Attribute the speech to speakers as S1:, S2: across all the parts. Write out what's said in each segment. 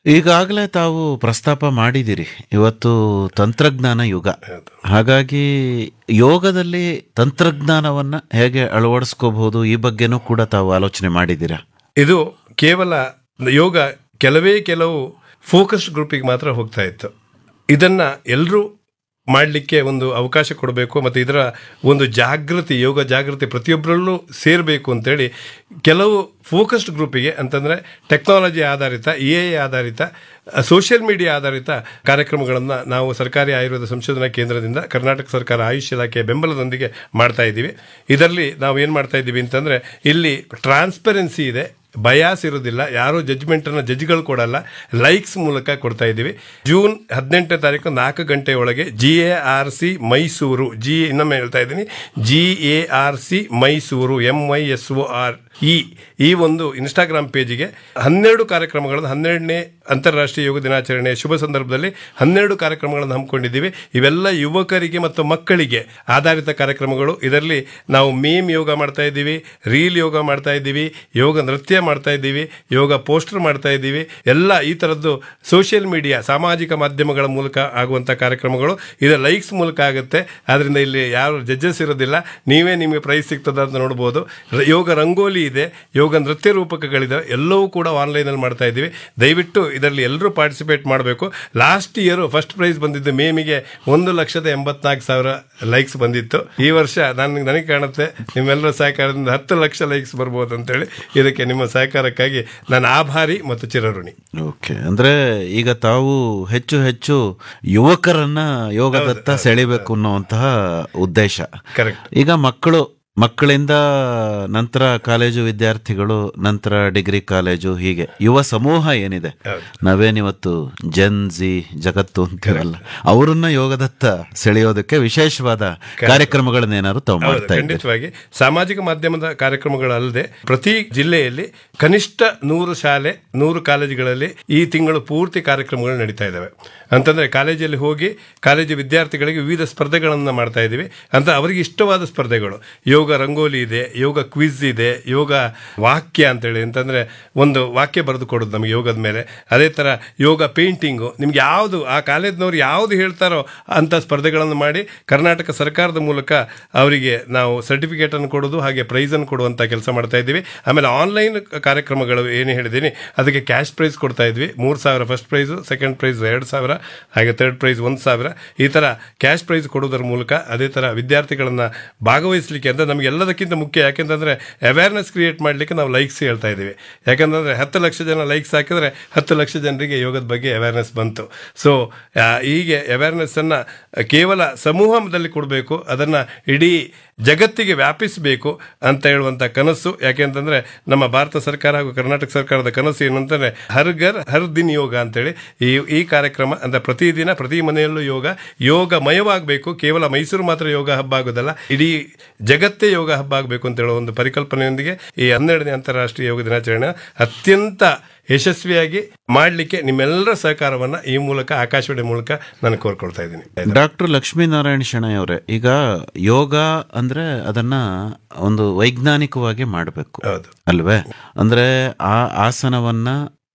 S1: ಈಗಾಗಲೇ ತಾವು ಪ್ರಸ್ತಾಪ ಮಾಡಿದಿರಿ ಇವತ್ತು ತಂತ್ರಜ್ಞಾನ ಯುಗ ಹಾಗಾಗಿ ಯೋಗದಲ್ಲಿ ತಂತ್ರಜ್ಞಾನವನ್ನ ಹೇಗೆ ಅಳವಡಿಸ್ಕೋಬಹುದು ಈ ಬಗ್ಗೆನೂ ಕೂಡ ತಾವು ಆಲೋಚನೆ ಮಾಡಿದ್ದೀರಾ
S2: ಇದು ಕೇವಲ ಯೋಗ ಕೆಲವೇ ಕೆಲವು ಫೋಕಸ್ ಗ್ರೂಪಿಗೆ ಮಾತ್ರ ಹೋಗ್ತಾ ಇತ್ತು ಇದನ್ನ ಎಲ್ಲರೂ ಮಾಡಲಿಕ್ಕೆ ಒಂದು ಅವಕಾಶ ಕೊಡಬೇಕು ಮತ್ತು ಇದರ ಒಂದು ಜಾಗೃತಿ ಯೋಗ ಜಾಗೃತಿ ಪ್ರತಿಯೊಬ್ಬರಲ್ಲೂ ಸೇರಬೇಕು ಅಂತೇಳಿ ಕೆಲವು ಫೋಕಸ್ಡ್ ಗ್ರೂಪಿಗೆ ಅಂತಂದರೆ ಟೆಕ್ನಾಲಜಿ ಆಧಾರಿತ ಎ ಐ ಆಧಾರಿತ ಸೋಷಿಯಲ್ ಮೀಡಿಯಾ ಆಧಾರಿತ ಕಾರ್ಯಕ್ರಮಗಳನ್ನು ನಾವು ಸರ್ಕಾರಿ ಆಯುರ್ವೇದ ಸಂಶೋಧನಾ ಕೇಂದ್ರದಿಂದ ಕರ್ನಾಟಕ ಸರ್ಕಾರ ಆಯುಷ್ ಇಲಾಖೆಯ ಬೆಂಬಲದೊಂದಿಗೆ ಮಾಡ್ತಾ ಇದ್ದೀವಿ ಇದರಲ್ಲಿ ನಾವು ಏನು ಮಾಡ್ತಾ ಇದ್ದೀವಿ ಅಂತಂದರೆ ಇಲ್ಲಿ ಟ್ರಾನ್ಸ್ಪರೆನ್ಸಿ ಇದೆ ಬಯಾಸ್ ಇರೋದಿಲ್ಲ ಯಾರು ಜಜ್ಮೆಂಟನ್ನು ಜಡ್ಜ್ಗಳು ಕೊಡಲ್ಲ ಲೈಕ್ಸ್ ಮೂಲಕ ಕೊಡ್ತಾ ಇದ್ದೀವಿ ಜೂನ್ ಹದಿನೆಂಟನೇ ತಾರೀಕು ನಾಲ್ಕು ಗಂಟೆ ಒಳಗೆ G A R C Mysuru G ಇನ್ನೊಮ್ಮೆ ಹೇಳ್ತಾ ಇದ್ದೀನಿ G A R C Mysuru M Y S O R E ಈ ಒಂದು ಇನ್ಸ್ಟಾಗ್ರಾಮ್ ಪೇಜಿಗೆ ಹನ್ನೆರಡು ಕಾರ್ಯಕ್ರಮಗಳನ್ನು ಹನ್ನೆರಡನೇ ಅಂತಾರಾಷ್ಟ್ರೀಯ ಯೋಗ ದಿನಾಚರಣೆಯ ಶುಭ ಸಂದರ್ಭದಲ್ಲಿ ಹನ್ನೆರಡು ಕಾರ್ಯಕ್ರಮಗಳನ್ನು ಹಮ್ಮಿಕೊಂಡಿದ್ದೀವಿ ಇವೆಲ್ಲ ಯುವಕರಿಗೆ ಮತ್ತು ಮಕ್ಕಳಿಗೆ ಆಧಾರಿತ ಕಾರ್ಯಕ್ರಮಗಳು ಇದರಲ್ಲಿ ನಾವು ಮೇಮ್ ಯೋಗ ಮಾಡ್ತಾ ಇದ್ದೀವಿ ರೀಲ್ ಯೋಗ ಮಾಡ್ತಾ ಇದ್ದೀವಿ ಯೋಗ ನೃತ್ಯ ಮಾಡ್ತಾ ಇದ್ದೀವಿ ಯೋಗ ಪೋಸ್ಟರ್ ಮಾಡ್ತಾ ಇದ್ದೀವಿ ಎಲ್ಲ ಈ ಥರದ್ದು ಸೋಷಿಯಲ್ ಮೀಡಿಯಾ ಸಾಮಾಜಿಕ ಮಾಧ್ಯಮಗಳ ಮೂಲಕ ಆಗುವಂಥ ಕಾರ್ಯಕ್ರಮಗಳು ಇದು ಲೈಕ್ಸ್ ಮೂಲಕ ಆಗುತ್ತೆ ಆದ್ರಿಂದ ಇಲ್ಲಿ ಯಾರು ಜಡ್ಜಸ್ ಇರೋದಿಲ್ಲ ನೀವೇ ನಿಮಗೆ ಪ್ರೈಸ್ ಸಿಗ್ತದ ಅಂತ ನೋಡ್ಬೋದು ರ- ಯೋಗ ರಂಗೋಲಿ ಇದೆ ಯೋಗ ನೃತ್ಯ ರೂಪಕಗಳಿದೆ ಎಲ್ಲವೂ ಕೂಡ ಆನ್ಲೈನಲ್ಲಿ ಮಾಡ್ತಾ ಇದ್ದೀವಿ ದಯವಿಟ್ಟು ಇದರಲ್ಲಿ ಎಲ್ಲರೂ ಪಾರ್ಟಿಸಿಪೇಟ್ ಮಾಡಬೇಕು ಲಾಸ್ಟ್ ಇಯರ್ ಫಸ್ಟ್ ಪ್ರೈಸ್ ಬಂದಿದ್ದು ಮೇಮಿಗೆ ಒಂದು ಲಕ್ಷದ ಎಂಬತ್ನಾಲ್ಕು ಸಾವಿರ ಲೈಕ್ಸ್ ಬಂದಿತ್ತು ಈ ವರ್ಷ ನಾನು ನನಗೆ ಕಾಣುತ್ತೆ ನಿಮ್ಮೆಲ್ಲರ ಸಹಕಾರದಿಂದ ಹತ್ತು ಲಕ್ಷ ಲೈಕ್ಸ್ ಬರ್ಬೋದು ಅಂತೇಳಿ ಇದಕ್ಕೆ ನಿಮ್ಮ ಸಹಕಾರಕ್ಕಾಗಿ ನಾನು ಆಭಾರಿ ಮತ್ತು ಚಿರಋಣಿ
S1: ಓಕೆ ಅಂದ್ರೆ ಈಗ ತಾವು ಹೆಚ್ಚು ಹೆಚ್ಚು ಯುವಕರನ್ನ ಯೋಗದತ್ತ ಸೆಳಿಬೇಕು ಅನ್ನುವಂತಹ ಉದ್ದೇಶ
S2: ಕರೆಕ್ಟ್
S1: ಈಗ ಮಕ್ಕಳು ಮಕ್ಕಳಿಂದ ನಂತರ ಕಾಲೇಜು ವಿದ್ಯಾರ್ಥಿಗಳು ನಂತರ ಡಿಗ್ರಿ ಕಾಲೇಜು ಹೀಗೆ ಯುವ ಸಮೂಹ ಏನಿದೆ ನಾವೇನಿವತ್ತು ಜನ್ಜಿ ಜಗತ್ತು ಅಂತೀರಲ್ಲ ಅವರನ್ನ ಯೋಗದತ್ತ ಸೆಳೆಯೋದಕ್ಕೆ ವಿಶೇಷವಾದ ಕಾರ್ಯಕ್ರಮಗಳನ್ನೇನಾದ್ರು ತಾವು
S2: ಹೌದು
S1: ಮಾಡ್ತಾ ಇದ್ದೀರಿ
S2: ಖಂಡಿತವಾಗಿ ಸಾಮಾಜಿಕ ಮಾಧ್ಯಮದ ಕಾರ್ಯಕ್ರಮಗಳಲ್ಲದೆ ಪ್ರತಿ ಜಿಲ್ಲೆಯಲ್ಲಿ ಕನಿಷ್ಠ ನೂರು ಶಾಲೆ ನೂರು ಕಾಲೇಜುಗಳಲ್ಲಿ ಈ ತಿಂಗಳು ಪೂರ್ತಿ ಕಾರ್ಯಕ್ರಮಗಳು ನಡೀತಾ ಇದ್ದಾವೆ ಅಂತಂದ್ರೆ ಕಾಲೇಜಲ್ಲಿ ಹೋಗಿ ಕಾಲೇಜು ವಿದ್ಯಾರ್ಥಿಗಳಿಗೆ ವಿವಿಧ ಸ್ಪರ್ಧೆಗಳನ್ನು ಮಾಡ್ತಾ ಇದ್ದೀವಿ ಅಂತ ಅವರಿಗೆ ಇಷ್ಟವಾದ ಸ್ಪರ್ಧೆಗಳು ಯೋಗ ರಂಗೋಲಿ ಇದೆ ಯೋಗ ಕ್ವಿಜ್ ಇದೆ ಯೋಗ ವಾಕ್ಯ ಅಂತೇಳಿ ಅಂತಂದ್ರೆ ಒಂದು ವಾಕ್ಯ ಬರೆದು ಕೊಡೋದು ನಮಗೆ ಯೋಗದ ಮೇಲೆ ಅದೇ ತರ ಯೋಗ ಪೇಂಟಿಂಗು ನಿಮ್ಗೆ ಯಾವುದು ಆ ಕಾಲೇಜ್ನವ್ರು ಯಾವುದು ಹೇಳ್ತಾರೋ ಅಂತ ಸ್ಪರ್ಧೆಗಳನ್ನು ಮಾಡಿ ಕರ್ನಾಟಕ ಸರ್ಕಾರದ ಮೂಲಕ ಅವರಿಗೆ ನಾವು ಸರ್ಟಿಫಿಕೇಟ್ ಅನ್ನು ಕೊಡೋದು ಹಾಗೆ ಪ್ರೈಸ್ ಅನ್ನು ಕೊಡುವಂತ ಕೆಲಸ ಮಾಡ್ತಾ ಇದ್ದೀವಿ ಆಮೇಲೆ ಆನ್ಲೈನ್ ಕಾರ್ಯಕ್ರಮಗಳು ಏನು ಹೇಳಿದ್ದೀನಿ ಅದಕ್ಕೆ ಕ್ಯಾಶ್ ಪ್ರೈಸ್ ಕೊಡ್ತಾ ಇದ್ವಿ ಮೂರು ಸಾವಿರ ಫಸ್ಟ್ ಪ್ರೈಸು ಸೆಕೆಂಡ್ ಪ್ರೈಸ್ ಎರಡು ಸಾವಿರ ಹಾಗೆ ಥರ್ಡ್ ಪ್ರೈಸ್ ಒಂದು ಸಾವಿರ ಈ ಥರ ಕ್ಯಾಶ್ ಪ್ರೈಸ್ ಕೊಡೋದ್ರ ಮೂಲಕ ಅದೇ ಥರ ವಿದ್ಯಾರ್ಥಿಗಳನ್ನು ಭಾಗವಹಿಸಲಿಕ್ಕೆ ಅಂದರೆ ನಮಗೆ ಎಲ್ಲದಕ್ಕಿಂತ ಮುಖ್ಯ ಯಾಕೆಂತಂದರೆ ಅವೇರ್ನೆಸ್ ಕ್ರಿಯೇಟ್ ಮಾಡಲಿಕ್ಕೆ ನಾವು ಲೈಕ್ಸ್ ಹೇಳ್ತಾ ಇದ್ದೀವಿ ಯಾಕಂತಂದರೆ ಹತ್ತು ಲಕ್ಷ ಜನ ಲೈಕ್ಸ್ ಹಾಕಿದ್ರೆ ಹತ್ತು ಲಕ್ಷ ಜನರಿಗೆ ಯೋಗದ ಬಗ್ಗೆ ಅವೇರ್ನೆಸ್ ಬಂತು ಸೊ ಹೀಗೆ ಅವೇರ್ನೆಸ್ಸನ್ನು ಕೇವಲ ಸಮೂಹದಲ್ಲಿ ಕೊಡಬೇಕು ಅದನ್ನು ಇಡೀ ಜಗತ್ತಿಗೆ ವ್ಯಾಪಿಸಬೇಕು ಅಂತ ಹೇಳುವಂಥ ಕನಸು ಯಾಕೆಂತಂದ್ರೆ ನಮ್ಮ ಭಾರತ ಸರ್ಕಾರ ಹಾಗೂ ಕರ್ನಾಟಕ ಸರ್ಕಾರದ ಕನಸು ಏನು ಅಂತಂದ್ರೆ ಹರ್ ಘರ್ ಹರ್ ದಿನ್ ಯೋಗ ಅಂತೇಳಿ ಈ ಈ ಕಾರ್ಯಕ್ರಮ ಅಂದ್ರೆ ಪ್ರತಿದಿನ ಪ್ರತಿ ಮನೆಯಲ್ಲೂ ಯೋಗ ಯೋಗಮಯವಾಗಬೇಕು ಕೇವಲ ಮೈಸೂರು ಮಾತ್ರ ಯೋಗ ಹಬ್ಬ ಆಗೋದಲ್ಲ ಇಡೀ ಜಗತ್ತೇ ಯೋಗ ಹಬ್ಬ ಆಗಬೇಕು ಅಂತ ಹೇಳೋ ಒಂದು ಪರಿಕಲ್ಪನೆಯೊಂದಿಗೆ ಈ ಹನ್ನೆರಡನೇ ಅಂತಾರಾಷ್ಟ್ರೀಯ ಯೋಗ ದಿನಾಚರಣೆ ಅತ್ಯಂತ ಯಶಸ್ವಿಯಾಗಿ ಮಾಡಲಿಕ್ಕೆ ನಿಮ್ಮೆಲ್ಲರ ಸಹಕಾರವನ್ನ ಈ ಮೂಲಕ ಆಕಾಶವಾಣಿ ಮೂಲಕ ನಾನು ಕೋರ್ಕೊಳ್ತಾ ಇದ್ದೀನಿ
S1: ಡಾಕ್ಟರ್ ಲಕ್ಷ್ಮೀನಾರಾಯಣ ಶೆಣೈ ಅವರೇ ಈಗ ಯೋಗ ಅಂದ್ರೆ ಅದನ್ನ ಒಂದು ವೈಜ್ಞಾನಿಕವಾಗಿ ಮಾಡಬೇಕು
S2: ಹೌದು
S1: ಅಲ್ವೇ ಅಂದ್ರೆ ಆ ಆಸನವನ್ನ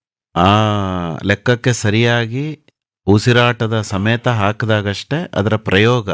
S1: ಆ ಲೆಕ್ಕಕ್ಕೆ ಸರಿಯಾಗಿ ಉಸಿರಾಟದ ಸಮೇತ ಹಾಕಿದಾಗಷ್ಟೇ ಅದರ ಪ್ರಯೋಗ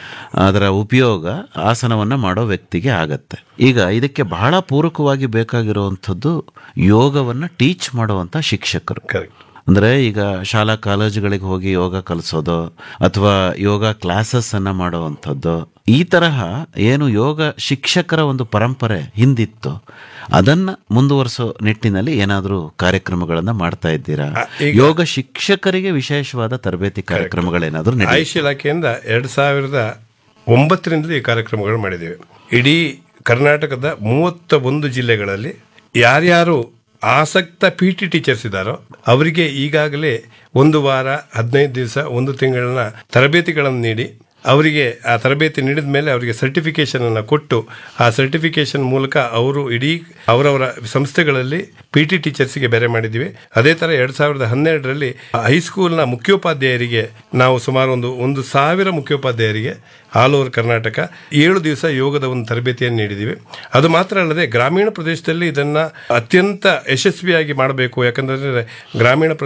S1: ಅದರ ಉಪಯೋಗ ಆಸನವನ್ನ ಮಾಡೋ ವ್ಯಕ್ತಿಗೆ ಆಗತ್ತೆ ಈಗ ಇದಕ್ಕೆ ಬಹಳ ಪೂರಕವಾಗಿ ಬೇಕಾಗಿರುವಂಥದ್ದು ಯೋಗವನ್ನ ಟೀಚ್ ಮಾಡುವಂತ ಶಿಕ್ಷಕರು
S2: ಕರೆಕ್ಟ್
S1: ಅಂದ್ರೆ ಈಗ ಶಾಲಾ ಕಾಲೇಜುಗಳಿಗೆ ಹೋಗಿ ಯೋಗ ಕಲಿಸೋದು ಅಥವಾ ಯೋಗ ಕ್ಲಾಸಸ್ ಅನ್ನ ಮಾಡುವಂಥದ್ದು ಈ ತರಹ ಏನು ಯೋಗ ಶಿಕ್ಷಕರ ಒಂದು ಪರಂಪರೆ ಹಿಂದಿತ್ತು ಅದನ್ನ ಮುಂದುವರಿಸೋ ನಿಟ್ಟಿನಲ್ಲಿ ಏನಾದರೂ ಕಾರ್ಯಕ್ರಮಗಳನ್ನ ಮಾಡ್ತಾ ಇದ್ದೀರಾ ಯೋಗ ಶಿಕ್ಷಕರಿಗೆ ವಿಶೇಷವಾದ ತರಬೇತಿ ಕಾರ್ಯಕ್ರಮಗಳೇನಾದ್ರೂ ನಡೆಯುತ್ತೆ
S2: ಆಯುಷ್ ಇಲಾಖೆಯಿಂದ ಎರಡು ಸಾವಿರದ ಒಂಬತ್ತರಿಂದಲೂ ಈ ಕಾರ್ಯಕ್ರಮಗಳು ಮಾಡಿದ್ದೇವೆ ಇಡೀ ಕರ್ನಾಟಕದ ಮೂವತ್ತ ಒಂದು ಜಿಲ್ಲೆಗಳಲ್ಲಿ ಯಾರ್ಯಾರು ಆಸಕ್ತ ಪಿ ಟಿ ಟೀಚರ್ಸ್ ಇದ್ದಾರೋ ಅವರಿಗೆ ಈಗಾಗಲೇ ಒಂದು ವಾರ ಹದಿನೈದು ದಿವಸ ಒಂದು ತಿಂಗಳನ್ನ ತರಬೇತಿಗಳನ್ನು ನೀಡಿ ಅವರಿಗೆ ಆ ತರಬೇತಿ ನೀಡಿದ ಮೇಲೆ ಅವರಿಗೆ ಸರ್ಟಿಫಿಕೇಶನ್ ಅನ್ನು ಕೊಟ್ಟು ಆ ಸರ್ಟಿಫಿಕೇಶನ್ ಮೂಲಕ ಅವರು ಇಡೀ ಅವರವರ ಸಂಸ್ಥೆಗಳಲ್ಲಿ ಪಿ ಟಿ ಟೀಚರ್ಸ್ಗೆ ಬೇರೆ ಮಾಡಿದ್ದೀವಿ ಅದೇ ತರ ಎರಡ್ ಸಾವಿರದ ಹನ್ನೆರಡರಲ್ಲಿ ಹೈಸ್ಕೂಲ್ನ ಮುಖ್ಯೋಪಾಧ್ಯಾಯರಿಗೆ ನಾವು ಸುಮಾರು ಒಂದು ಒಂದು ಸಾವಿರ ಮುಖ್ಯೋಪಾಧ್ಯಾಯರಿಗೆ ಆಲ್ ಓವರ್ ಕರ್ನಾಟಕ ಏಳು ದಿವಸ ಯೋಗದ ಒಂದು ತರಬೇತಿಯನ್ನು ನೀಡಿದ್ದೀವಿ ಅದು ಮಾತ್ರ ಅಲ್ಲದೆ ಗ್ರಾಮೀಣ ಪ್ರದೇಶದಲ್ಲಿ ಇದನ್ನ ಅತ್ಯಂತ ಯಶಸ್ವಿಯಾಗಿ ಮಾಡಬೇಕು ಯಾಕಂದ್ರೆ ಗ್ರಾಮೀಣ